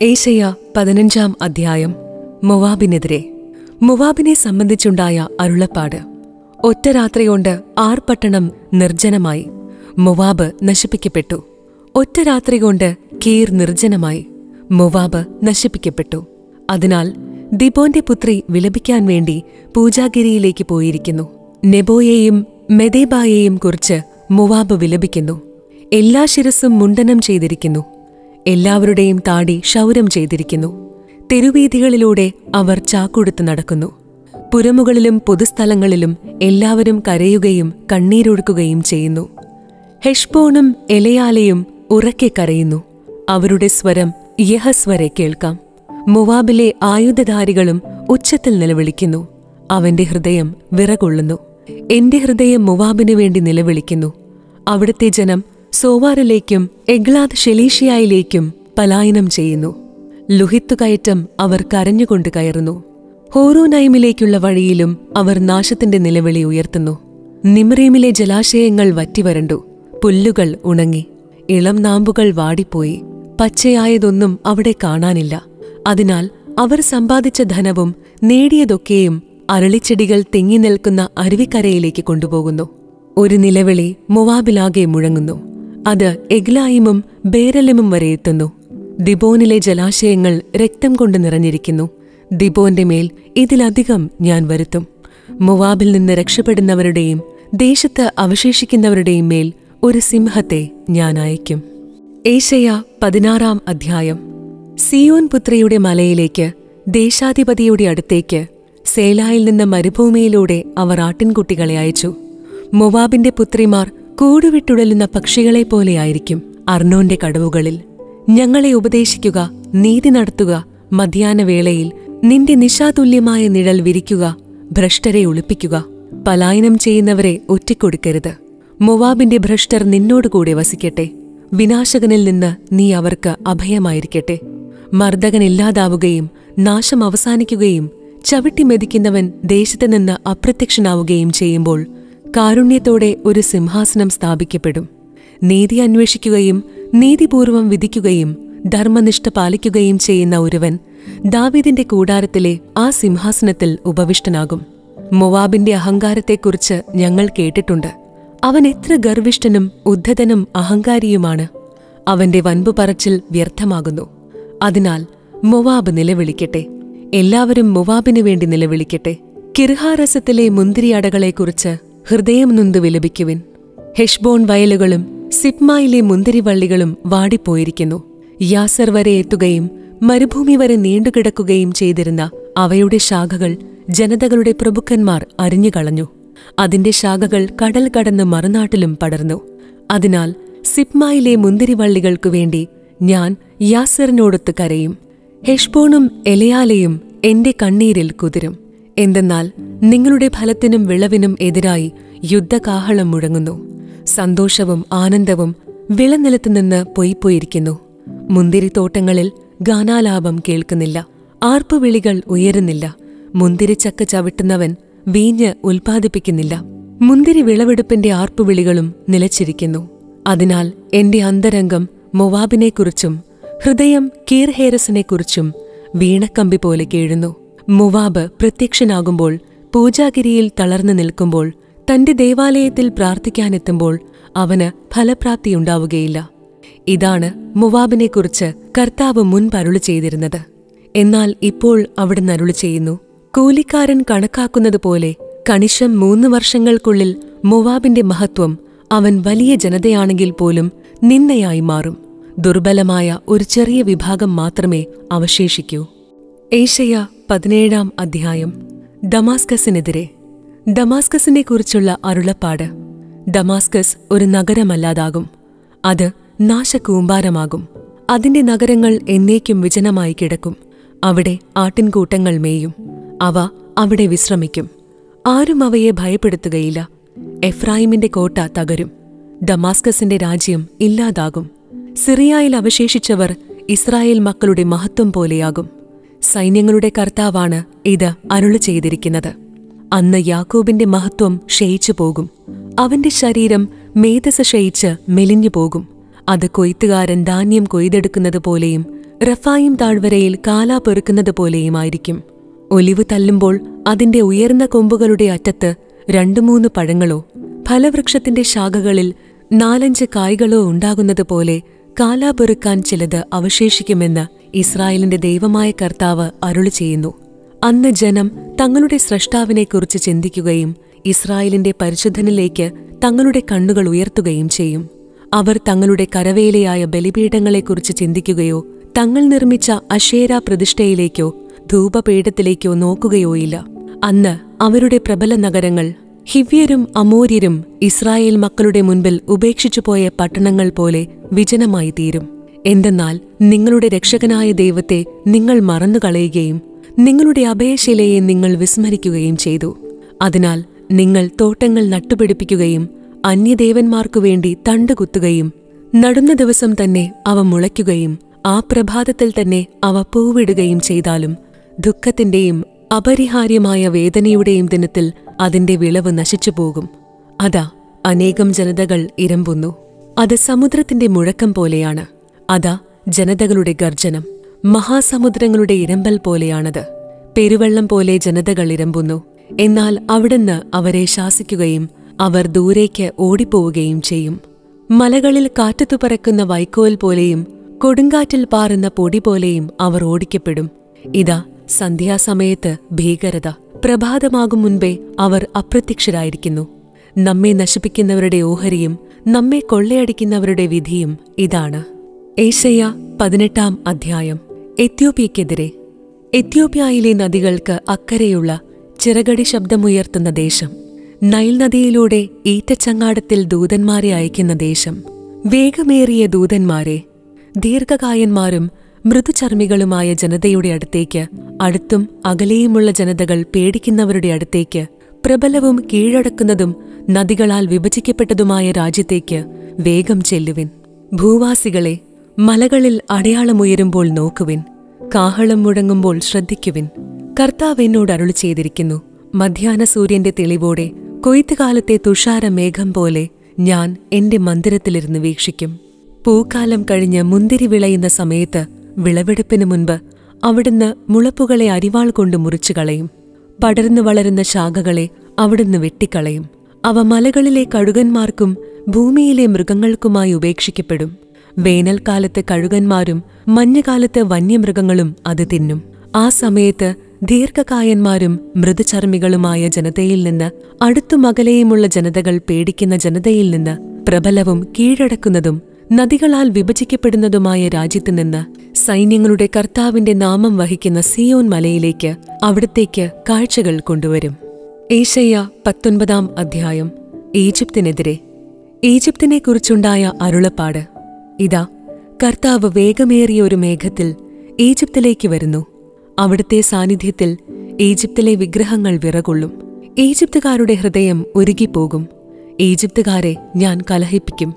ഏശയ്യ പതിനഞ്ചാം അധ്യായം മൊവാബിനെതിരെ മൊവാബിനെ സംബന്ധിച്ചുണ്ടായ അരുളപ്പാട് ഒറ്റ രാത്രി കൊണ്ട് ആർ പട്ടണം നിർജ്ജനമായി മൊവാബ് നശിപ്പിക്കപ്പെട്ടു ഒറ്റ രാത്രി കൊണ്ട് കീർ നിർജ്ജനമായി മൊവാബ് നശിപ്പിക്കപ്പെട്ടു അതിനാൽ ദിബോന്റെ പുത്രി വിലപിക്കാൻ വേണ്ടി പൂജാഗിരിയിലേക്ക് പോയിരിക്കുന്നു നെബോയെയും മെദേബായെയും കുറിച്ച് മൊവാബ് വിലപിക്കുന്നു എല്ലാ ശിരസും മുണ്ടനം ചെയ്തിരിക്കുന്നു എല്ലാവരുടെയും താടി ക്ഷൗരം ചെയ്തിരിക്കുന്നു തെരുവീഥികളിലൂടെ അവർ ചാക്കുടുത്ത് നടക്കുന്നു പുരമുകളിലും പൊതുസ്ഥലങ്ങളിലും എല്ലാവരും കരയുകയും കണ്ണീരൊഴുക്കുകയും ചെയ്യുന്നു ഹെഷ്ബോണും എലയാലയും ഉറക്കെ കരയുന്നു അവരുടെ സ്വരം യഹസ്വരെ കേൾക്കാം മുവാബിലെ ആയുധധാരികളും ഉച്ചത്തിൽ നിലവിളിക്കുന്നു അവന്റെ ഹൃദയം വിറകൊള്ളുന്നു എന്റെ ഹൃദയം മുവാബിനു വേണ്ടി നിലവിളിക്കുന്നു അവിടുത്തെ ജനം സോവാറിലേക്കും എഗ്ലാദ് ഷെലീഷിയായിലേക്കും പലായനം ചെയ്യുന്നു ലുഹിത്തുകയറ്റം അവർ കരഞ്ഞുകൊണ്ട് കയറുന്നു ഹോറോനൈമിലേക്കുള്ള വഴിയിലും അവർ നാശത്തിന്റെ നിലവിളി ഉയർത്തുന്നു നിമ്രീമിലെ ജലാശയങ്ങൾ വറ്റിവരണ്ടു പുല്ലുകൾ ഉണങ്ങി ഇളം നാമ്പുകൾ വാടിപ്പോയി പച്ചയായതൊന്നും അവിടെ കാണാനില്ല അതിനാൽ അവർ സമ്പാദിച്ച ധനവും നേടിയതൊക്കെയും അരളിച്ചെടികൾ തെങ്ങി നിൽക്കുന്ന അരുവിക്കരയിലേക്ക് കൊണ്ടുപോകുന്നു ഒരു നിലവിളി മൊവാബിലാകെ മുഴങ്ങുന്നു അത് എഗ്ലായിമും ബേരലിമും വരെ എത്തുന്നു ദിബോനിലെ ജലാശയങ്ങൾ രക്തം കൊണ്ട് നിറഞ്ഞിരിക്കുന്നു ദിബോന്റെ മേൽ ഇതിലധികം ഞാൻ വരുത്തും മൊവാബിൽ നിന്ന് രക്ഷപ്പെടുന്നവരുടെയും ദേശത്ത് അവശേഷിക്കുന്നവരുടെയും മേൽ ഒരു സിംഹത്തെ ഞാൻ അയക്കും ഏശയ പതിനാറാം അധ്യായം സിയോൻ പുത്രിയുടെ മലയിലേക്ക് ദേശാധിപതിയുടെ അടുത്തേക്ക് സേലായിൽ നിന്ന് മരുഭൂമിയിലൂടെ അവർ ആട്ടിൻകുട്ടികളെ അയച്ചു മൊവാബിന്റെ പുത്രിമാർ കൂടുവിട്ടുഴലുന്ന പക്ഷികളെപ്പോലെയായിരിക്കും അർണോന്റെ കടവുകളിൽ ഞങ്ങളെ ഉപദേശിക്കുക നീതി നടത്തുക മധ്യാഹ്നവേളയിൽ നിന്റെ നിശാതുല്യമായ നിഴൽ വിരിക്കുക ഭ്രഷ്ടരെ ഒളിപ്പിക്കുക പലായനം ചെയ്യുന്നവരെ ഒറ്റിക്കൊടുക്കരുത് മൊവാബിന്റെ ഭ്രഷ്ടർ നിന്നോടുകൂടെ വസിക്കട്ടെ വിനാശകനിൽ നിന്ന് നീ അവർക്ക് അഭയമായിരിക്കട്ടെ മർദ്ദകനില്ലാതാവുകയും നാശം അവസാനിക്കുകയും ചവിട്ടി മെതിക്കുന്നവൻ ദേശത്തു നിന്ന് അപ്രത്യക്ഷനാവുകയും ചെയ്യുമ്പോൾ കാരുണ്യത്തോടെ ഒരു സിംഹാസനം സ്ഥാപിക്കപ്പെടും നീതി അന്വേഷിക്കുകയും നീതിപൂർവം വിധിക്കുകയും ധർമ്മനിഷ്ഠ പാലിക്കുകയും ചെയ്യുന്ന ഒരുവൻ ദാവീദിന്റെ കൂടാരത്തിലെ ആ സിംഹാസനത്തിൽ ഉപവിഷ്ടനാകും മൊവാബിന്റെ അഹങ്കാരത്തെക്കുറിച്ച് ഞങ്ങൾ കേട്ടിട്ടുണ്ട് അവൻ എത്ര ഗർവിഷ്ഠനും ഉദ്ധതനും അഹങ്കാരിയുമാണ് അവന്റെ വൻപു പറച്ചിൽ വ്യർത്ഥമാകുന്നു അതിനാൽ മൊവാബ് നിലവിളിക്കട്ടെ എല്ലാവരും മൊവാബിനു വേണ്ടി നിലവിളിക്കട്ടെ കിർഹാരസത്തിലെ മുന്തിരിയടകളെക്കുറിച്ച് ഹൃദയം നൊന്ത് വിലപിക്കുവിൻ ഹെഷ്ബോൺ വയലുകളും സിപ്മായിലെ മുന്തിരിവള്ളികളും വാടിപ്പോയിരിക്കുന്നു യാസർ വരെ എത്തുകയും മരുഭൂമി വരെ നീണ്ടുകിടക്കുകയും ചെയ്തിരുന്ന അവയുടെ ശാഖകൾ ജനതകളുടെ പ്രഭുക്കന്മാർ അരിഞ്ഞുകളഞ്ഞു അതിന്റെ ശാഖകൾ കടൽ കടന്ന് മറുനാട്ടിലും പടർന്നു അതിനാൽ സിപ്മായിലെ മുന്തിരിവള്ളികൾക്കു വേണ്ടി ഞാൻ യാസറിനോടൊത്ത് കരയും ഹെഷ്ബോണും എലയാലയും എന്റെ കണ്ണീരിൽ കുതിരും എന്തെന്നാൽ നിങ്ങളുടെ ഫലത്തിനും വിളവിനും എതിരായി യുദ്ധകാഹളം മുഴങ്ങുന്നു സന്തോഷവും ആനന്ദവും വിളനിലത്തുനിന്ന് പൊയ്പോയിരിക്കുന്നു മുന്തിരിത്തോട്ടങ്ങളിൽ ഗാനാലാപം കേൾക്കുന്നില്ല ആർപ്പുവിളികൾ ഉയരുന്നില്ല മുന്തിരിച്ചക്ക ചവിട്ടുന്നവൻ വീഞ്ഞ് ഉൽപ്പാദിപ്പിക്കുന്നില്ല മുന്തിരി വിളവെടുപ്പിന്റെ ആർപ്പുവിളികളും നിലച്ചിരിക്കുന്നു അതിനാൽ എന്റെ അന്തരംഗം മൊവാബിനെക്കുറിച്ചും ഹൃദയം കീർഹേരസിനെക്കുറിച്ചും വീണക്കമ്പി പോലെ കേഴുന്നു മുവാബ് പ്രത്യക്ഷനാകുമ്പോൾ പൂജാഗിരിയിൽ തളർന്നു നിൽക്കുമ്പോൾ തന്റെ ദേവാലയത്തിൽ പ്രാർത്ഥിക്കാനെത്തുമ്പോൾ അവന് ഫലപ്രാപ്തിയുണ്ടാവുകയില്ല ഇതാണ് മുവാബിനെക്കുറിച്ച് കർത്താവ് മുൻപരുളി ചെയ്തിരുന്നത് എന്നാൽ ഇപ്പോൾ അവിടുന്ന് അരുളി ചെയ്യുന്നു കൂലിക്കാരൻ കണക്കാക്കുന്നതുപോലെ കണിശം മൂന്ന് വർഷങ്ങൾക്കുള്ളിൽ മുവാബിന്റെ മഹത്വം അവൻ വലിയ ജനതയാണെങ്കിൽ പോലും നിന്നയായി മാറും ദുർബലമായ ഒരു ചെറിയ വിഭാഗം മാത്രമേ അവശേഷിക്കൂ ഏഷ്യ പതിനേഴാം അധ്യായം ഡമാസ്കസിനെതിരെ ഡമാസ്കസിനെ കുറിച്ചുള്ള അരുളപ്പാട് ഡമാസ്കസ് ഒരു നഗരമല്ലാതാകും അത് നാശകൂമ്പാരമാകും അതിന്റെ നഗരങ്ങൾ എന്നേക്കും വിജനമായി കിടക്കും അവിടെ ആട്ടിൻകൂട്ടങ്ങൾ മേയും അവ അവിടെ വിശ്രമിക്കും ആരും അവയെ ഭയപ്പെടുത്തുകയില്ല എഫ്രായിമിന്റെ കോട്ട തകരും ഡമാസ്കസിന്റെ രാജ്യം ഇല്ലാതാകും സിറിയയിൽ അവശേഷിച്ചവർ ഇസ്രായേൽ മക്കളുടെ മഹത്വം പോലെയാകും സൈന്യങ്ങളുടെ കർത്താവാണ് ഇത് അരുളു ചെയ്തിരിക്കുന്നത് അന്ന് യാക്കോബിന്റെ മഹത്വം ക്ഷയിച്ചു പോകും അവന്റെ ശരീരം മേധസ് ക്ഷയിച്ച് മെലിഞ്ഞു പോകും അത് കൊയ്ത്തുകാരൻ ധാന്യം കൊയ്തെടുക്കുന്നത് പോലെയും റഫായിം താഴ്വരയിൽ കാലാ പെറുക്കുന്നത് പോലെയുമായിരിക്കും ഒലിവ് തല്ലുമ്പോൾ അതിന്റെ ഉയർന്ന കൊമ്പുകളുടെ അറ്റത്ത് രണ്ടു മൂന്ന് പഴങ്ങളോ ഫലവൃക്ഷത്തിന്റെ ശാഖകളിൽ നാലഞ്ച് കായ്കളോ ഉണ്ടാകുന്നത് പോലെ കാലാ പെറുക്കാൻ ചിലത് അവശേഷിക്കുമെന്ന് ഇസ്രായേലിന്റെ ദൈവമായ കർത്താവ് അരുളി ചെയ്യുന്നു അന്ന് ജനം തങ്ങളുടെ സ്രഷ്ടാവിനെക്കുറിച്ച് ചിന്തിക്കുകയും ഇസ്രായേലിന്റെ പരിശുദ്ധനിലേക്ക് തങ്ങളുടെ കണ്ണുകൾ ഉയർത്തുകയും ചെയ്യും അവർ തങ്ങളുടെ കരവേലയായ ബലിപീഠങ്ങളെക്കുറിച്ച് ചിന്തിക്കുകയോ തങ്ങൾ നിർമ്മിച്ച അശേര പ്രതിഷ്ഠയിലേക്കോ ധൂപപീഠത്തിലേക്കോ നോക്കുകയോയില്ല അന്ന് അവരുടെ പ്രബല നഗരങ്ങൾ ഹിവ്യരും അമോര്യരും ഇസ്രായേൽ മക്കളുടെ മുൻപിൽ ഉപേക്ഷിച്ചുപോയ പട്ടണങ്ങൾ പോലെ വിജനമായി തീരും എന്തെന്നാൽ നിങ്ങളുടെ രക്ഷകനായ ദൈവത്തെ നിങ്ങൾ മറന്നുകളയുകയും നിങ്ങളുടെ അഭയശിലയെ നിങ്ങൾ വിസ്മരിക്കുകയും ചെയ്തു അതിനാൽ നിങ്ങൾ തോട്ടങ്ങൾ നട്ടുപിടിപ്പിക്കുകയും അന്യദേവന്മാർക്കു വേണ്ടി തണ്ടുകുത്തുകയും നടുന്ന ദിവസം തന്നെ അവ മുളയ്ക്കുകയും ആ പ്രഭാതത്തിൽ തന്നെ അവ പൂവിടുകയും ചെയ്താലും ദുഃഖത്തിന്റെയും അപരിഹാര്യമായ വേദനയുടെയും ദിനത്തിൽ അതിന്റെ വിളവ് നശിച്ചുപോകും അതാ അനേകം ജനതകൾ ഇരമ്പുന്നു അത് സമുദ്രത്തിന്റെ മുഴക്കം പോലെയാണ് അതാ ജനതകളുടെ ഗർജനം മഹാസമുദ്രങ്ങളുടെ ഇരമ്പൽ പോലെയാണത് പെരുവെള്ളം പോലെ ജനതകൾ ഇരമ്പുന്നു എന്നാൽ അവിടുന്ന് അവരെ ശാസിക്കുകയും അവർ ദൂരേക്ക് ഓടിപ്പോവുകയും ചെയ്യും മലകളിൽ കാറ്റത്തു പറക്കുന്ന വൈക്കോൽ പോലെയും കൊടുങ്കാറ്റിൽ പാറുന്ന പൊടി പോലെയും അവർ ഓടിക്കപ്പെടും ഇതാ സന്ധ്യാസമയത്ത് ഭീകരത പ്രഭാതമാകും മുൻപേ അവർ അപ്രത്യക്ഷരായിരിക്കുന്നു നമ്മെ നശിപ്പിക്കുന്നവരുടെ ഓഹരിയും നമ്മെ കൊള്ളയടിക്കുന്നവരുടെ വിധിയും ഇതാണ് ഏഷ്യ പതിനെട്ടാം അധ്യായം എത്യോപ്യയ്ക്കെതിരെ എത്യോപ്യയിലെ നദികൾക്ക് അക്കരെയുള്ള ചിറകടി ശബ്ദമുയർത്തുന്ന ദേശം നൈൽ നദിയിലൂടെ ഈറ്റച്ചങ്ങാടത്തിൽ ദൂതന്മാരെ അയക്കുന്ന ദേശം വേഗമേറിയ ദൂതന്മാരെ ദീർഘകായന്മാരും മൃദുചർമ്മികളുമായ ജനതയുടെ അടുത്തേക്ക് അടുത്തും അകലെയുമുള്ള ജനതകൾ പേടിക്കുന്നവരുടെ അടുത്തേക്ക് പ്രബലവും കീഴടക്കുന്നതും നദികളാൽ വിഭജിക്കപ്പെട്ടതുമായ രാജ്യത്തേക്ക് വേഗം ചെല്ലുവിൻ ഭൂവാസികളെ മലകളിൽ അടയാളമുയരുമ്പോൾ നോക്കുവിൻ കാഹളം മുഴങ്ങുമ്പോൾ ശ്രദ്ധിക്കുവിൻ കർത്താവ് എന്നോട് അരുളി ചെയ്തിരിക്കുന്നു മധ്യാഹ്ന സൂര്യന്റെ തെളിവോടെ കൊയ്ത്തുകാലത്തെ തുഷാര മേഘം പോലെ ഞാൻ എന്റെ മന്ദിരത്തിലിരുന്ന് വീക്ഷിക്കും പൂക്കാലം കഴിഞ്ഞ് മുന്തിരി വിളയുന്ന സമയത്ത് വിളവെടുപ്പിന് മുൻപ് അവിടുന്ന് മുളപ്പുകളെ അരിവാൾ കൊണ്ട് മുറിച്ചു കളയും പടർന്നു വളരുന്ന ശാഖകളെ അവിടുന്ന് വെട്ടിക്കളയും അവ മലകളിലെ കഴുകന്മാർക്കും ഭൂമിയിലെ മൃഗങ്ങൾക്കുമായി ഉപേക്ഷിക്കപ്പെടും വേനൽക്കാലത്ത് കഴുകന്മാരും മഞ്ഞുകാലത്ത് വന്യമൃഗങ്ങളും അത് തിന്നും ആ സമയത്ത് ദീർഘകായന്മാരും മൃദുചർമ്മികളുമായ ജനതയിൽ നിന്ന് അടുത്തുമകലെയുമുള്ള ജനതകൾ പേടിക്കുന്ന ജനതയിൽ നിന്ന് പ്രബലവും കീഴടക്കുന്നതും നദികളാൽ വിഭജിക്കപ്പെടുന്നതുമായ രാജ്യത്തു നിന്ന് സൈന്യങ്ങളുടെ കർത്താവിന്റെ നാമം വഹിക്കുന്ന സിയോൻ മലയിലേക്ക് അവിടത്തേക്ക് കാഴ്ചകൾ കൊണ്ടുവരും ഏഷയ്യ പത്തൊൻപതാം അധ്യായം ഈജിപ്തിനെതിരെ ഈജിപ്തിനെക്കുറിച്ചുണ്ടായ അരുളപ്പാട് ഇതാ കർത്താവ് വേഗമേറിയ ഒരു മേഘത്തിൽ ഈജിപ്തിലേക്ക് വരുന്നു അവിടുത്തെ സാന്നിധ്യത്തിൽ ഈജിപ്തിലെ വിഗ്രഹങ്ങൾ വിറകൊള്ളും ഈജിപ്തുകാരുടെ ഹൃദയം ഉരുകിപ്പോകും ഈജിപ്തുകാരെ ഞാൻ കലഹിപ്പിക്കും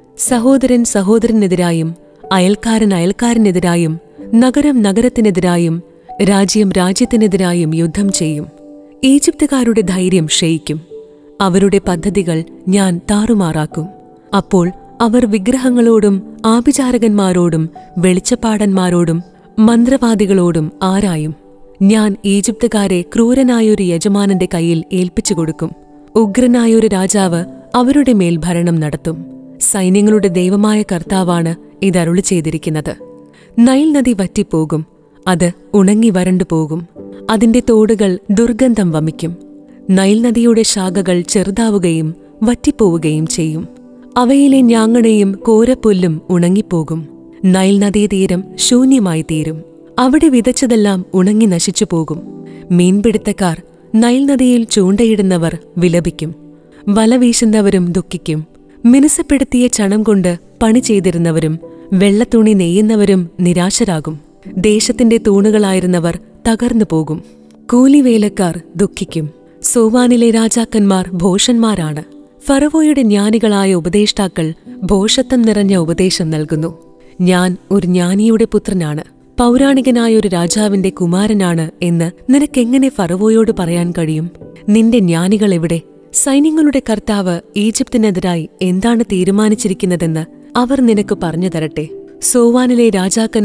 സഹോദരൻ സഹോദരനെതിരായും അയൽക്കാരൻ അയൽക്കാരനെതിരായും നഗരം നഗരത്തിനെതിരായും രാജ്യം രാജ്യത്തിനെതിരായും യുദ്ധം ചെയ്യും ഈജിപ്തുകാരുടെ ധൈര്യം ക്ഷയിക്കും അവരുടെ പദ്ധതികൾ ഞാൻ താറുമാറാക്കും അപ്പോൾ അവർ വിഗ്രഹങ്ങളോടും ആഭിചാരകന്മാരോടും വെളിച്ചപ്പാടന്മാരോടും മന്ത്രവാദികളോടും ആരായും ഞാൻ ഈജിപ്തുകാരെ ക്രൂരനായൊരു യജമാനന്റെ കയ്യിൽ ഏൽപ്പിച്ചു കൊടുക്കും ഉഗ്രനായൊരു രാജാവ് അവരുടെ മേൽ ഭരണം നടത്തും സൈന്യങ്ങളുടെ ദൈവമായ കർത്താവാണ് ഇതരുളി ചെയ്തിരിക്കുന്നത് നൈൽ നദി വറ്റിപ്പോകും അത് ഉണങ്ങി വരണ്ടു പോകും അതിന്റെ തോടുകൾ ദുർഗന്ധം വമിക്കും നൈൽ നദിയുടെ ശാഖകൾ ചെറുതാവുകയും വറ്റിപ്പോവുകയും ചെയ്യും അവയിലെ ഞാങ്ങണയും കോരപ്പുല്ലും ഉണങ്ങിപ്പോകും നൈൽ നദീതീരം ശൂന്യമായി തീരും അവിടെ വിതച്ചതെല്ലാം ഉണങ്ങി നശിച്ചു പോകും മീൻപിടുത്തക്കാർ നൈൽ നദിയിൽ ചൂണ്ടയിടുന്നവർ വിലപിക്കും വല വീശുന്നവരും ദുഃഖിക്കും മിനുസപ്പെടുത്തിയ ചണം കൊണ്ട് പണി ചെയ്തിരുന്നവരും വെള്ളത്തുണി നെയ്യുന്നവരും നിരാശരാകും ദേശത്തിന്റെ തൂണുകളായിരുന്നവർ തകർന്നു പോകും കൂലിവേലക്കാർ ദുഃഖിക്കും സോവാനിലെ രാജാക്കന്മാർ ഭോഷന്മാരാണ് ഫറവോയുടെ ജ്ഞാനികളായ ഉപദേഷ്ടാക്കൾ ഭോഷത്വം നിറഞ്ഞ ഉപദേശം നൽകുന്നു ഞാൻ ഒരു ജ്ഞാനിയുടെ പുത്രനാണ് പൗരാണികനായ ഒരു രാജാവിന്റെ കുമാരനാണ് എന്ന് നിനക്കെങ്ങനെ ഫറവോയോട് പറയാൻ കഴിയും നിന്റെ ജ്ഞാനികൾ എവിടെ സൈന്യങ്ങളുടെ കർത്താവ് ഈജിപ്തിനെതിരായി എന്താണ് തീരുമാനിച്ചിരിക്കുന്നതെന്ന് അവർ നിനക്ക് പറഞ്ഞു തരട്ടെ സോവാനിലെ രാജാക്കന്മാർ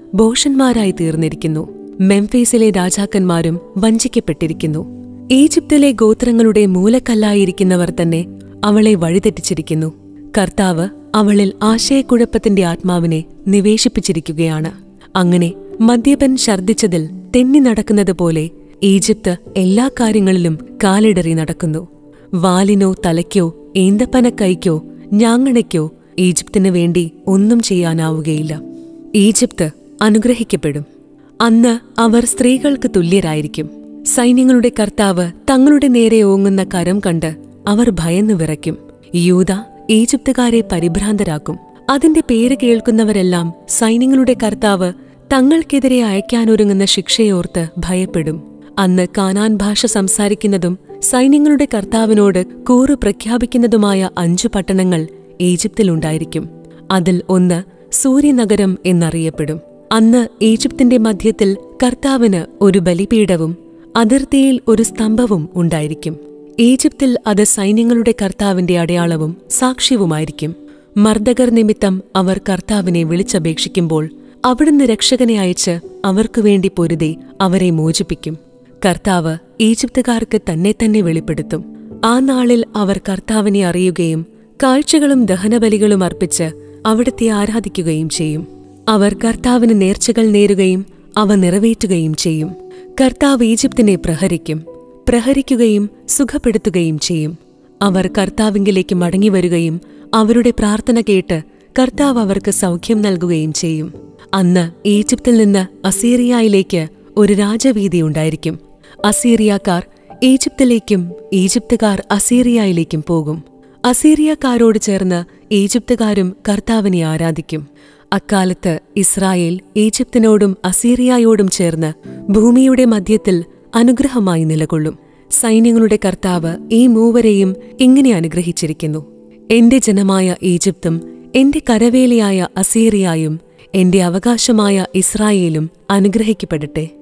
ഭോഷന്മാരായി തീർന്നിരിക്കുന്നു മെംഫീസിലെ രാജാക്കന്മാരും വഞ്ചിക്കപ്പെട്ടിരിക്കുന്നു ഈജിപ്തിലെ ഗോത്രങ്ങളുടെ മൂലക്കല്ലായിരിക്കുന്നവർ തന്നെ അവളെ വഴിതെറ്റിച്ചിരിക്കുന്നു കർത്താവ് അവളിൽ ആശയക്കുഴപ്പത്തിന്റെ ആത്മാവിനെ നിവേശിപ്പിച്ചിരിക്കുകയാണ് അങ്ങനെ മദ്യപൻ ഛർദ്ദിച്ചതിൽ തെന്നി നടക്കുന്നത് പോലെ ഈജിപ്ത് എല്ലാ കാര്യങ്ങളിലും കാലിടറി നടക്കുന്നു വാലിനോ തലയ്ക്കോ ഈന്തപ്പനക്കൈക്കോ ഞാങ്ങണയ്ക്കോ ഈജിപ്തിന് വേണ്ടി ഒന്നും ചെയ്യാനാവുകയില്ല ഈജിപ്ത് അനുഗ്രഹിക്കപ്പെടും അന്ന് അവർ സ്ത്രീകൾക്ക് തുല്യരായിരിക്കും സൈന്യങ്ങളുടെ കർത്താവ് തങ്ങളുടെ നേരെ ഓങ്ങുന്ന കരം കണ്ട് അവർ ഭയന്നു വിറയ്ക്കും യൂത ഈജിപ്തുകാരെ പരിഭ്രാന്തരാക്കും അതിന്റെ പേര് കേൾക്കുന്നവരെല്ലാം സൈന്യങ്ങളുടെ കർത്താവ് തങ്ങൾക്കെതിരെ അയക്കാനൊരുങ്ങുന്ന ശിക്ഷയോർത്ത് ഭയപ്പെടും അന്ന് കാനാൻ ഭാഷ സംസാരിക്കുന്നതും സൈന്യങ്ങളുടെ കർത്താവിനോട് കൂറ് പ്രഖ്യാപിക്കുന്നതുമായ അഞ്ചു പട്ടണങ്ങൾ ഈജിപ്തിലുണ്ടായിരിക്കും അതിൽ ഒന്ന് സൂര്യനഗരം എന്നറിയപ്പെടും അന്ന് ഈജിപ്തിന്റെ മധ്യത്തിൽ കർത്താവിന് ഒരു ബലിപീഠവും അതിർത്തിയിൽ ഒരു സ്തംഭവും ഉണ്ടായിരിക്കും ഈജിപ്തിൽ അത് സൈന്യങ്ങളുടെ കർത്താവിന്റെ അടയാളവും സാക്ഷ്യവുമായിരിക്കും മർദ്ദകർ നിമിത്തം അവർ കർത്താവിനെ വിളിച്ചപേക്ഷിക്കുമ്പോൾ അവിടുന്ന് രക്ഷകനെ അയച്ച് അവർക്കു വേണ്ടി പൊരുതി അവരെ മോചിപ്പിക്കും കർത്താവ് ഈജിപ്തുകാർക്ക് തന്നെ തന്നെ വെളിപ്പെടുത്തും ആ നാളിൽ അവർ കർത്താവിനെ അറിയുകയും കാഴ്ചകളും ദഹനബലികളും അർപ്പിച്ച് അവിടുത്തെ ആരാധിക്കുകയും ചെയ്യും അവർ കർത്താവിന് നേർച്ചകൾ നേരുകയും അവ നിറവേറ്റുകയും ചെയ്യും കർത്താവ് ഈജിപ്തിനെ പ്രഹരിക്കും പ്രഹരിക്കുകയും സുഖപ്പെടുത്തുകയും ചെയ്യും അവർ കർത്താവിങ്കിലേക്ക് മടങ്ങിവരികയും അവരുടെ പ്രാർത്ഥന കേട്ട് കർത്താവ് അവർക്ക് സൗഖ്യം നൽകുകയും ചെയ്യും അന്ന് ഈജിപ്തിൽ നിന്ന് അസീറിയയിലേക്ക് ഒരു രാജവീതി ഉണ്ടായിരിക്കും അസീറിയക്കാർ ഈജിപ്തിലേക്കും ഈജിപ്തുകാർ അസീറിയയിലേക്കും പോകും അസീറിയക്കാരോട് ചേർന്ന് ഈജിപ്തുകാരും കർത്താവിനെ ആരാധിക്കും അക്കാലത്ത് ഇസ്രായേൽ ഈജിപ്തിനോടും അസീറിയയോടും ചേർന്ന് ഭൂമിയുടെ മധ്യത്തിൽ അനുഗ്രഹമായി നിലകൊള്ളും സൈന്യങ്ങളുടെ കർത്താവ് ഈ മൂവരെയും ഇങ്ങനെ അനുഗ്രഹിച്ചിരിക്കുന്നു എന്റെ ജനമായ ഈജിപ്തും എന്റെ കരവേലയായ അസീറിയായും എന്റെ അവകാശമായ ഇസ്രായേലും അനുഗ്രഹിക്കപ്പെടട്ടെ